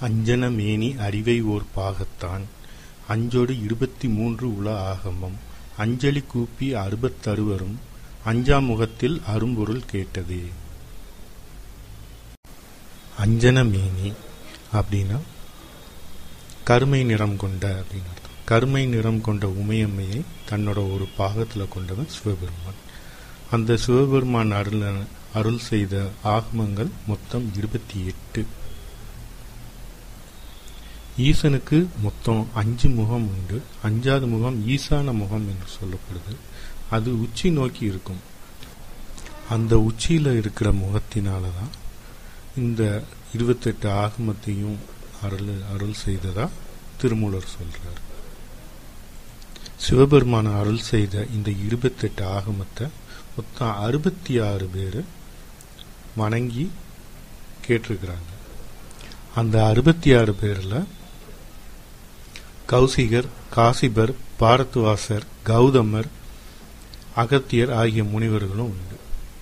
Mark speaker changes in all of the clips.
Speaker 1: அஞ்சன மேனி அறிவை ஓர் பாகத்தான் அஞ்சொடு இருபத்தி மூன்று உல ஆகமம் அஞ்சலி கூப்பி அறுபத்தறுவரும் அஞ்சாமுகத்தில் அரும்பொருள் கேட்டதே அஞ்சன மேனி அப்படின்னா கருமை நிறம் கொண்ட அப்படின்னு அர்த்தம் கருமை நிறம் கொண்ட உமையம்மையை தன்னோட ஒரு பாகத்துல கொண்டவன் சிவபெருமான் அந்த சிவபெருமான் அருள் அருள் செய்த ஆகமங்கள் மொத்தம் இருபத்தி எட்டு ஈசனுக்கு மொத்தம் அஞ்சு முகம் உண்டு அஞ்சாவது முகம் ஈசான முகம் என்று சொல்லப்படுது அது உச்சி நோக்கி இருக்கும் அந்த உச்சியில இருக்கிற முகத்தினால தான் இந்த இருபத்தெட்டு ஆகமத்தையும் அருள் அருள் செய்ததா திருமூலர் சொல்றார் சிவபெருமான அருள் செய்த இந்த இருபத்தெட்டு ஆகமத்தை மொத்தம் அறுபத்தி ஆறு பேர் வணங்கி கேட்டிருக்கிறாங்க அந்த அறுபத்தி ஆறு பேர்ல கௌசிகர் காசிபர் பாரத்வாசர் கௌதமர் அகத்தியர் ஆகிய முனிவர்களும் உண்டு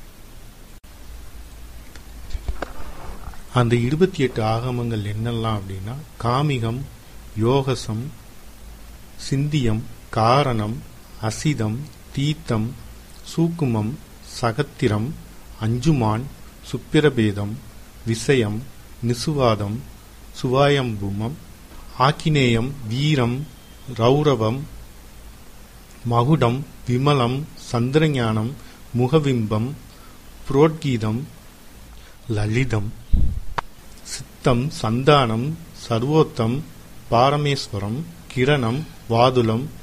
Speaker 1: அந்த இருபத்தி எட்டு ஆகமங்கள் என்னெல்லாம் அப்படின்னா காமிகம் யோகசம் சிந்தியம் காரணம் அசிதம் தீத்தம் சூக்குமம் சகத்திரம் அஞ்சுமான் சுப்பிரபேதம் விசயம் நிசுவாதம் சுவாயம்புமம் ஆக்கினேயம் வீரம் ரௌரவம் மகுடம் விமலம் சந்திரஞானம் முகவிம்பம் புரோட்கீதம் லலிதம் சித்தம் சந்தானம் சர்வோத்தம் பாரமேஸ்வரம் கிரணம் வாதுலம்